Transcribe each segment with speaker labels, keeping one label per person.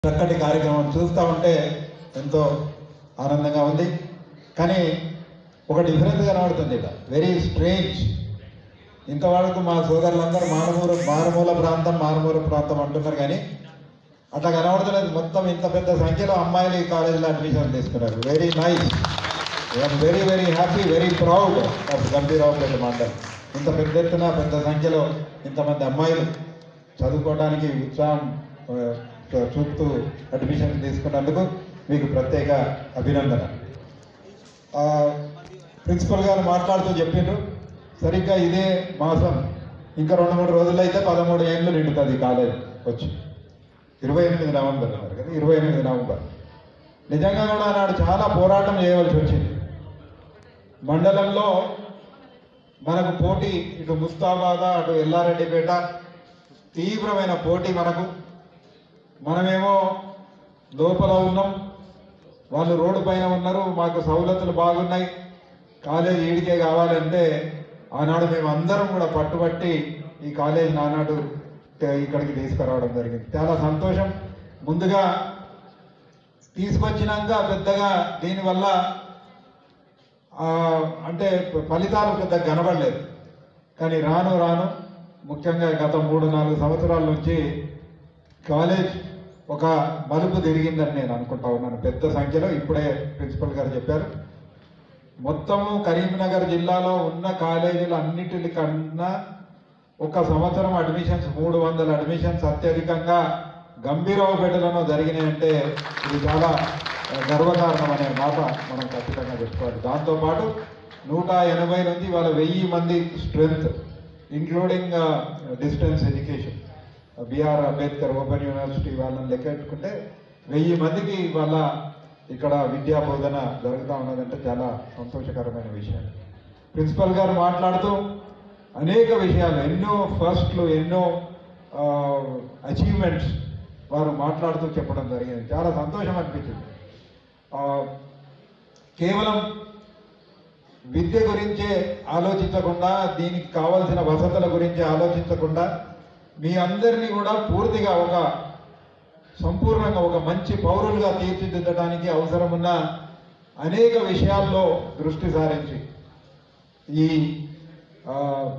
Speaker 1: చక్కటి కార్యక్రమం చూస్తూ ఉంటే ఎంతో ఆనందంగా ఉంది కానీ ఒక డిఫరెన్స్ కనబడుతుంది ఇక్కడ వెరీ స్ట్రేంజ్ ఇంతవరకు మా సోదరులందరూ మారుమూల మారుమూల ప్రాంతం మారుమూల ప్రాంతం అంటున్నారు కానీ అట్లా కనబడతలేదు మొత్తం ఇంత పెద్ద సంఖ్యలో అమ్మాయిలు ఈ కాలేజీలో అడ్మిషన్ తీసుకున్నారు very nice I'm very very happy very proud of Gambhiraopet మండలం ఇంత పెద్ద ఎత్తున పెద్ద సంఖ్యలో ఇంతమంది అమ్మాయిలు చదువుకోవడానికి ఉత్సాహం ఆ, చూపుతూ అడ్మిషన్ తీసుకున్నందుకు మీకు ప్రత్యేక అభినందన ఆ, ప్రిన్సిపల్ గారు మాట్లాడుతూ చెప్పిండ్రు సరిగ్గా ఇదే మాసం ఇంకా రెండు మూడు రోజుల్లో అయితే పదమూడు ఏళ్ళు నిండుతుంది కాలేజ్ వచ్చి ఇరవై ఎనిమిది నవంబర్ అన్నారు కదా ఇరవై ఎనిమిది నవంబర్ నిజంగా కూడా నాడు చాలా పోరాటం చేయవలసి వచ్చింది మండలంలో మనకు పోటీ ఇటు ముస్తాబాద్ అటు ఎల్లారెడ్డిపేట తీవ్రమైన పోటీ మనకు మనమేమో లోపల ఉన్నాం వాళ్ళు రోడ్డు పైన ఉన్నారు మాకు సౌలతులు బాగున్నాయి కాలేజ్ ఈడికే కావాలంటే ఆనాడు మేము అందరం కూడా పట్టుబట్టి ఈ కాలేజ్ నానాడు తే- ఇక్కడికి తీసుకురావడం జరిగింది చాలా సంతోషం ముందుగా తీసుకొచ్చినాక పెద్దగా దీనివల్ల ఆ, అంటే ఫలితాలు పెద్దగా కనబడలేదు కానీ రాను రాను ముఖ్యంగా గత మూడు నాలుగు సంవత్సరాల నుంచి కాలేజ్ ఒక మలుపు తిరిగిందని నేను అనుకుంటా ఉన్నాను పెద్ద సంఖ్యలో ఇప్పుడే ప్రిన్సిపల్ గారు చెప్పారు మొత్తము కరీంనగర్ జిల్లాలో ఉన్న కాలేజీలు అన్నిటికన్నా ఒక సంవత్సరం అడ్మిషన్స్ మూడు వందల అడ్మిషన్స్ అత్యధికంగా గంభీరావుపేటలోనూ జరిగినాయంటే ఇది చాలా ఆ, గర్వకారణం అనే మాట మనం ఖచ్చితంగా చెప్పుకోవాలి దాంతోపాటు నూట ఎనభై నుంచి వాళ్ళ వెయ్యి మంది strength including distance education BR Ambedkar open university వాళ్ళని లెక్కెట్టుకుంటే వెయ్యి మందికి వాళ్ళ ఇక్కడ విద్యా బోధన జరుగుతూ ఉన్నదంటే చాలా సంతోషకరమైన విషయం ప్రిన్సిపల్ గారు మాట్లాడుతూ అనేక విషయాలు ఎన్నో ఫస్ట్లు ఎన్నో అచీవ్మెంట్స్ వారు మాట్లాడుతూ చెప్పడం జరిగింది చాలా సంతోషం అనిపించింది ఆ, కేవలం విద్య గురించే ఆలోచించకుండా దీనికి కావలసిన వసతుల గురించి ఆలోచించకుండా మీ అందరినీ కూడా పూర్తిగా ఒక సంపూర్ణంగా ఒక మంచి పౌరులుగా తీర్చిదిద్దడానికి అవసరమున్న అనేక విషయాల్లో దృష్టి సారించి ఈ ఆ,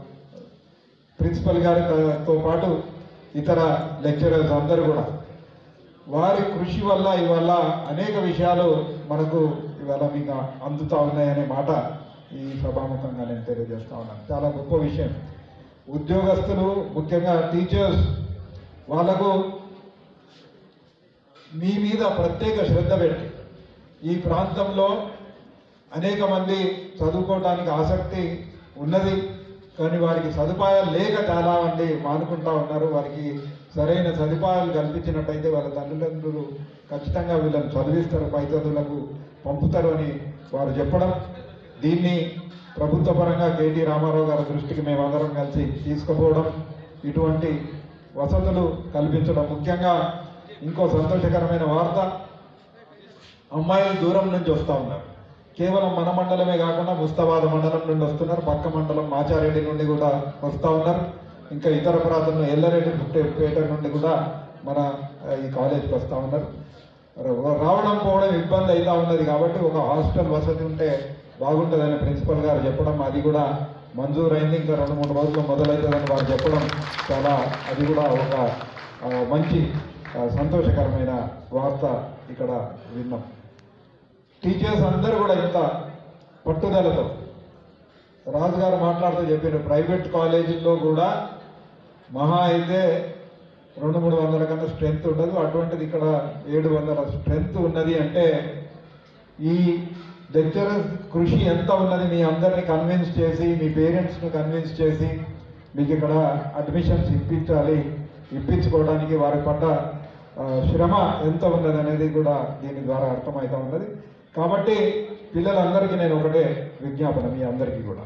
Speaker 1: ప్రిన్సిపల్ గారితో పాటు ఇతర లెక్చరర్స్ అందరూ కూడా వారి కృషి వల్ల ఇవాళ అనేక విషయాలు మనకు ఇవాళ మీకు అందుతా ఉన్నాయనే మాట ఈ సభాముఖంగా నేను తెలియజేస్తా ఉన్నాను చాలా గొప్ప విషయం ఉద్యోగస్తులు ముఖ్యంగా టీచర్స్ వాళ్ళకు మీ మీద ప్రత్యేక శ్రద్ధ పెట్టి ఈ ప్రాంతంలో అనేక మంది చదువుకోవడానికి ఆసక్తి ఉన్నది కానీ వారికి సదుపాయాలు లేక చాలా మంది మానుకుంటా ఉన్నారు వారికి సరైన సదుపాయాలు కల్పించినట్టయితే వాళ్ళ తల్లిదండ్రులు ఖచ్చితంగా వీళ్ళని చదివిస్తారు పై చదువులకు పంపుతారు అని వారు చెప్పడం దీన్ని ప్రభుత్వ పరంగా కేటీ రామారావు గారి దృష్టికి మేమందరం కలిసి తీసుకుపోవడం ఇటువంటి వసతులు కల్పించడం ముఖ్యంగా ఇంకో సంతోషకరమైన వార్త అమ్మాయిలు దూరం నుంచి వస్తూ ఉన్నారు కేవలం మన మండలమే కాకుండా ముస్తాబాద్ మండలం నుండి వస్తున్నారు పక్క మండలం మాచారెడ్డి నుండి కూడా వస్తూ ఉన్నారు ఇంకా ఇతర ప్రాంతంలో ఎల్లారెడ్డి పుట్టే- పేట నుండి కూడా మన ఆ, ఈ కాలేజ్కి వస్తూ ఉన్నారు ర- రావడం పోవడం ఇబ్బంది అవుతా ఉన్నది కాబట్టి ఒక హాస్టల్ వసతి ఉంటే బాగుంటుందని ప్రిన్సిపల్ గారు చెప్పడం అది కూడా మంజూరు అయింది ఇంకా రెండు మూడు రోజుల్లో మొదలవుతుందని వారు చెప్పడం చాలా అది కూడా ఒక ఆ, మంచి ఆ, సంతోషకరమైన వార్త ఇక్కడ విన్నాం టీచర్స్ అందరూ కూడా ఇంత పట్టుదలతో రాజు గారు మాట్లాడుతూ చెప్పారు ప్రైవేట్ కాలేజీల్లో కూడా మహా అయితే రెండు మూడు వందల కన్నా స్ట్రెంత్ ఉండదు అటువంటిది ఇక్కడ ఏడు వందల స్ట్రెంత్ ఉన్నది అంటే ఈ లెక్చరర్స్ కృషి ఎంత ఉన్నది మీ అందరిని కన్విన్స్ చేసి మీ పేరెంట్స్ను కన్విన్స్ చేసి మీకు ఇక్కడ అడ్మిషన్స్ ఇప్పించాలి ఇప్పించుకోవడానికి వారి పడ్డ ఆ, శ్రమ ఎంత ఉన్నది అనేది కూడా దీని ద్వారా అర్థమవుతా ఉన్నది కాబట్టి పిల్లలందరికీ నేను ఒకటే విజ్ఞాపన మీ అందరికీ కూడా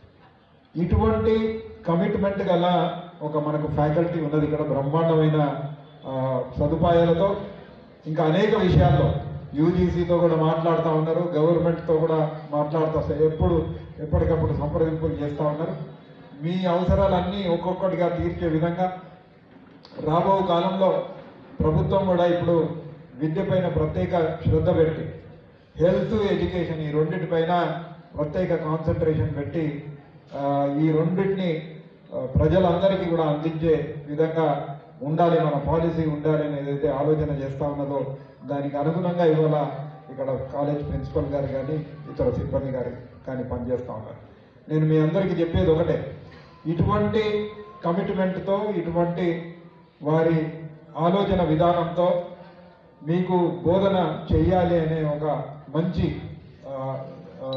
Speaker 1: ఇటువంటి కమిట్మెంట్ గల ఒక మనకు ఫ్యాకల్టీ ఉన్నది ఇక్కడ బ్రహ్మాండమైన ఆ, సదుపాయాలతో ఇంకా అనేక విషయాల్లో యూజీసీతో కూడా మాట్లాడుతూ ఉన్నారు గవర్నమెంట్తో కూడా మాట్లాడుతూ వస్తారు. ఎప్పుడు ఎప్పటికప్పుడు సంప్రదింపులు చేస్తూ ఉన్నారు మీ అవసరాలన్నీ ఒక్కొక్కటిగా తీర్చే విధంగా రాబో కాలంలో ప్రభుత్వం కూడా ఇప్పుడు విద్య పైన ప్రత్యేక శ్రద్ధ పెట్టి హెల్త్ ఎడ్యుకేషన్ ఈ రెండింటిపైన ప్రత్యేక కాన్సన్ట్రేషన్ పెట్టి ఆ, ఈ రెండింటిని ఆ, ప్రజలందరికీ కూడా అందించే విధంగా ఉండాలి మన పాలసీ ఉండాలి అని ఏదైతే ఆలోచన చేస్తా ఉన్నదో దానికి అనుగుణంగా ఇవాళ ఇక్కడ కాలేజ్ ప్రిన్సిపల్ గారు కానీ ఇతర సిబ్బంది గారు కానీ పనిచేస్తూ ఉన్నారు నేను మీ అందరికీ చెప్పేది ఒకటే ఇటువంటి కమిట్మెంట్తో ఇటువంటి వారి ఆలోచన విధానంతో మీకు బోధన చెయ్యాలి అనే ఒక మంచి ఆ, ఆ,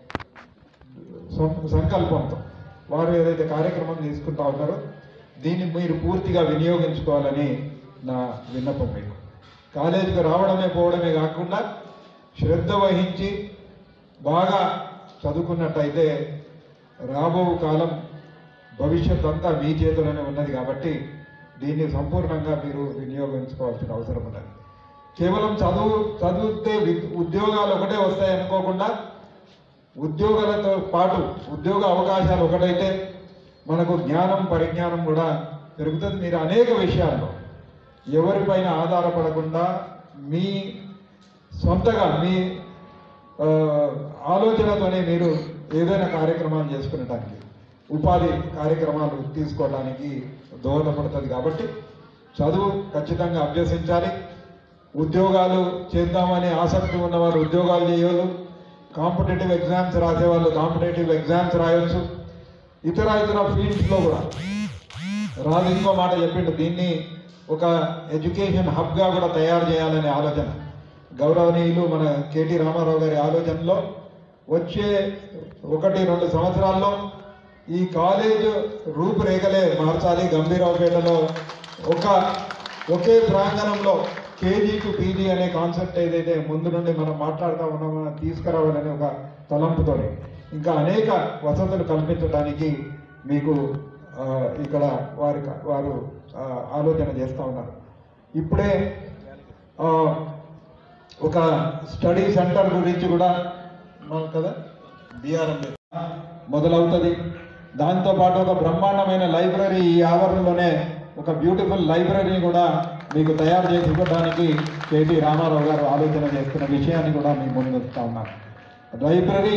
Speaker 1: సం- సంకల్పంతో వారు ఏదైతే కార్యక్రమం తీసుకుంటా ఉన్నారో దీన్ని మీరు పూర్తిగా వినియోగించుకోవాలని నా విన్నపం మీకు కాలేజీకి రావడమే పోవడమే కాకుండా శ్రద్ధ వహించి బాగా చదువుకున్నట్టయితే రాబో కాలం భవిష్యత్ అంతా మీ చేతిలోనే ఉన్నది కాబట్టి దీన్ని సంపూర్ణంగా మీరు వినియోగించుకోవాల్సిన అవసరం ఉన్నది కేవలం చదువు చదివితే వి- ఉద్యోగాలు ఒకటే వస్తాయి అనుకోకుండా ఉద్యోగాలతో పాటు ఉద్యోగ అవకాశాలు ఒకటైతే మనకు జ్ఞానం పరిజ్ఞానం కూడా పెరుగుతుంది మీరు అనేక విషయాల్లో ఎవరిపైన ఆధారపడకుండా మీ సొంతగా మీ ఆ, ఆలోచనతోనే మీరు ఏదైనా కార్యక్రమాలు చేసుకునేటానికి ఉపాధి కార్యక్రమాలు తీసుకోవడానికి దోహదపడుతుంది కాబట్టి చదువు ఖచ్చితంగా అభ్యసించాలి ఉద్యోగాలు చేద్దామనే ఆసక్తి ఉన్నవారు ఉద్యోగాలు చేయవచ్చు కాంపిటేటివ్ ఎగ్జామ్స్ రాసే వాళ్ళు కాంపిటేటివ్ ఎగ్జామ్స్ రాయొచ్చు ఇతర ఇతర ఫీల్డ్స్లో కూడా రాజు ఇంకో మాట చెప్పిండు దీన్ని ఒక ఎడ్యుకేషన్ హబ్గా కూడా తయారు చేయాలనే ఆలోచన గౌరవనీయులు మన కేటీ రామారావు గారి ఆలోచనలో వచ్చే ఒకటి రెండు సంవత్సరాల్లో ఈ కాలేజ్ రూపురేఖలే మార్చాలి గంభీరావుపేటలో ఒక ఒకే ప్రాంగణంలో కేజీ టు పీజీ అనే కాన్సెప్ట్ ఏదైతే ముందు నుండి మనం మాట్లాడుతూ ఉన్నామో అది తీసుకురావాలనే ఒక తలంపుతో ఇంకా అనేక వసతులు కల్పించడానికి మీకు ఆ, ఇక్కడ వారి వారు ఆ, ఆలోచన చేస్తూ ఉన్నారు ఇప్పుడే ఆ, ఒక స్టడీ సెంటర్ గురించి కూడా మనం కదా బీఆర్ఎం మొదలవుతుంది దాంతోపాటు ఒక బ్రహ్మాండమైన లైబ్రరీ ఈ ఆవరణలోనే ఒక బ్యూటిఫుల్ లైబ్రరీని కూడా మీకు తయారు చేసి ఇవ్వడానికి కేటీ రామారావు గారు ఆలోచన చేస్తున్న విషయాన్ని కూడా మీ ముందు ఉంచుతా ఉన్నారు లైబ్రరీ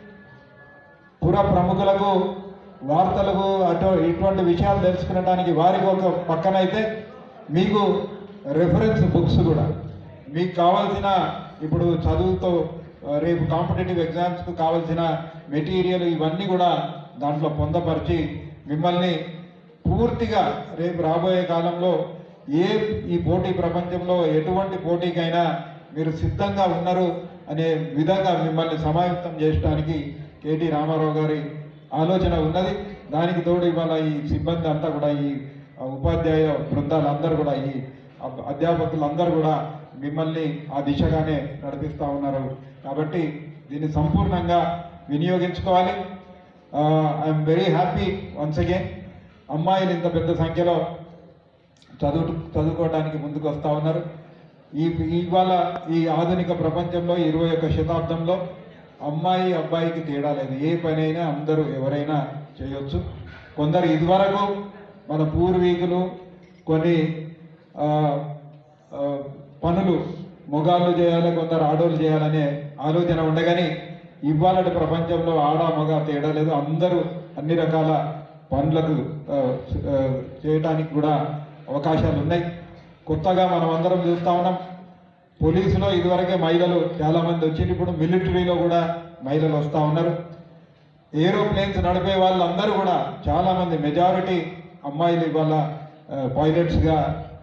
Speaker 1: పుర ప్రముఖులకు వార్తలకు అటు ఇటువంటి విషయాలు తెలుసుకునడానికి వారికి ఒక పక్కనైతే మీకు రెఫరెన్స్ బుక్స్ కూడా మీకు కావాల్సిన ఇప్పుడు చదువుతో ఆ, రేపు కాంపిటేటివ్ ఎగ్జామ్స్కు కావాల్సిన మెటీరియల్ ఇవన్నీ కూడా దాంట్లో పొందపరిచి మిమ్మల్ని పూర్తిగా రేపు రాబోయే కాలంలో ఏ ఈ పోటీ ప్రపంచంలో ఎటువంటి పోటీకైనా మీరు సిద్ధంగా ఉన్నారు అనే విధంగా మిమ్మల్ని సమాయత్తం చేయడానికి కేటీ రామారావు గారి ఆలోచన ఉన్నది దానికి తోడు ఇవాళ ఈ సిబ్బంది అంతా కూడా ఈ ఆ, ఉపాధ్యాయ బృందాలందరూ కూడా ఈ అబ్- అధ్యాపకులందరూ కూడా మిమ్మల్ని ఆ దిశగానే నడిపిస్తూ ఉన్నారు కాబట్టి దీన్ని సంపూర్ణంగా వినియోగించుకోవాలి I'm very happy once again అమ్మాయిలు ఇంత పెద్ద సంఖ్యలో చదువు చదువుకోవడానికి ముందుకు వస్తూ ఉన్నారు ఈ ఇవాళ ఈ ఆధునిక ప్రపంచంలో ఇరవై ఒక్క శతాబ్దంలో అమ్మాయి అబ్బాయికి తేడా లేదు ఏ పనైనా అందరూ ఎవరైనా చేయొచ్చు కొందరు ఇదివరకు మన పూర్వీకులు కొన్ని ఆ, ఆ, పనులు మొగాళ్ళు చేయాలి కొందరు ఆడోళ్ళు చేయాలనే ఆలోచన ఉండగాని ఇవాళ ప్రపంచంలో ఆడ మగ తేడా లేదు అందరూ అన్ని రకాల పనులకు ఆ, ఆ, చేయడానికి కూడా అవకాశాలు ఉన్నాయి కొత్తగా మనం అందరం చూస్తా ఉన్నాం పోలీసులో ఇదివరకే మహిళలు చాలా మంది వచ్చింది ఇప్పుడు మిలిటరీలో కూడా మహిళలు వస్తూ ఉన్నారు ఏరోప్లేన్స్ నడిపే వాళ్ళందరూ కూడా చాలా మంది మెజారిటీ అమ్మాయిలు ఇవాళ పైలట్స్గా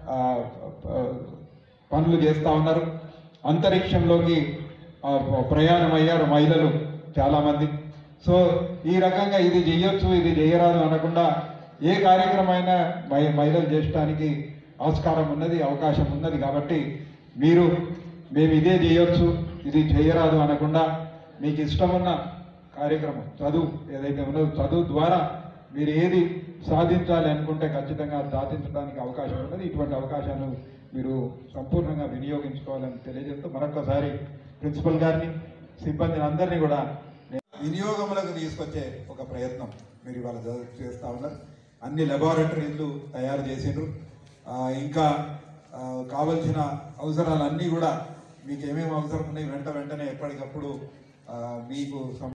Speaker 1: పనులు చేస్తూ ఉన్నారు అంతరిక్షంలోకి ఆ, ప్రయాణం అయ్యారు మహిళలు చాలామంది సో ఈ రకంగా ఇది చెయ్యొచ్చు ఇది చేయరాదు అనకుండా ఏ కార్యక్రమం అయినా మహి- మహిళలు చేయడానికి ఆస్కారం ఉన్నది అవకాశం ఉన్నది కాబట్టి మీరు మేము ఇదే చేయొచ్చు ఇది చేయరాదు అనకుండా మీకు ఇష్టమున్న కార్యక్రమం చదువు ఏదైతే ఉన్నదో చదువు ద్వారా మీరు ఏది సాధించాలి అనుకుంటే ఖచ్చితంగా అది సాధించడానికి అవకాశం ఉన్నది ఇటువంటి అవకాశాలు మీరు సంపూర్ణంగా వినియోగించుకోవాలని తెలియజేస్తూ మరొకసారి ప్రిన్సిపల్ గారిని సిబ్బందిని అందరినీ కూడా నేను వినియోగంలోకి తీసుకొచ్చే ఒక ప్రయత్నం మీరు ఇవాళ జ- చేస్తా ఉన్నారు అన్ని లెబారెటరీలు తయారు చేసిండ్రు ఆ, ఇంకా ఆ, కావలసిన అవసరాలన్నీ కూడా మీకు ఏమేమి అవసరం ఉన్నాయి వెంట వెంటనే ఎప్పటికప్పుడు ఆ, మీకు సం-